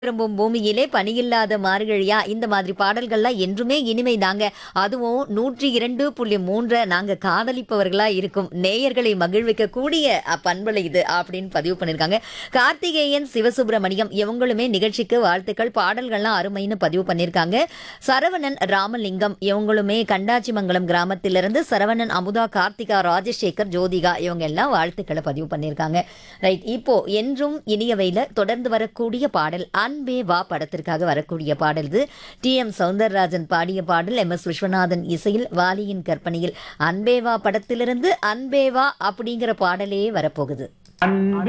விரும்பும் பூமியிலே பனியில்லாத மார்கழியா இந்த மாதிரி பாடல்கள்லாம் என்றுமே இனிமை தாங்க அதுவும் நூற்றி இரண்டு புள்ளி மூன்றை நாங்க காதலிப்பவர்களா இருக்கும் நேயர்களை மகிழ்விக்க கூடிய பண்பலை இது அப்படின்னு பதிவு பண்ணிருக்காங்க கார்த்திகேயன் சிவசுப்பிரமணியம் இவங்களுமே நிகழ்ச்சிக்கு வாழ்த்துக்கள் பாடல்கள்லாம் அருமைன்னு பதிவு பண்ணியிருக்காங்க சரவணன் ராமலிங்கம் இவங்களுமே கண்டாச்சிமங்கலம் கிராமத்திலிருந்து சரவணன் அமுதா கார்த்திகா ராஜசேகர் ஜோதிகா இவங்க எல்லாம் வாழ்த்துக்களை பதிவு பண்ணியிருக்காங்க ரைட் இப்போ என்றும் இனியவையில தொடர்ந்து வரக்கூடிய பாடல் அன்பே வா படத்திற்காக வரக்கூடிய பாடல் இது டி எம் சௌந்தரராஜன் பாடிய பாடல் எம் எஸ் விஸ்வநாதன் இசையில் வாலியின் கற்பனையில் அன்பே வா படத்திலிருந்து அன்பே வா அப்படிங்கிற பாடலே வரப்போகுது அன்பே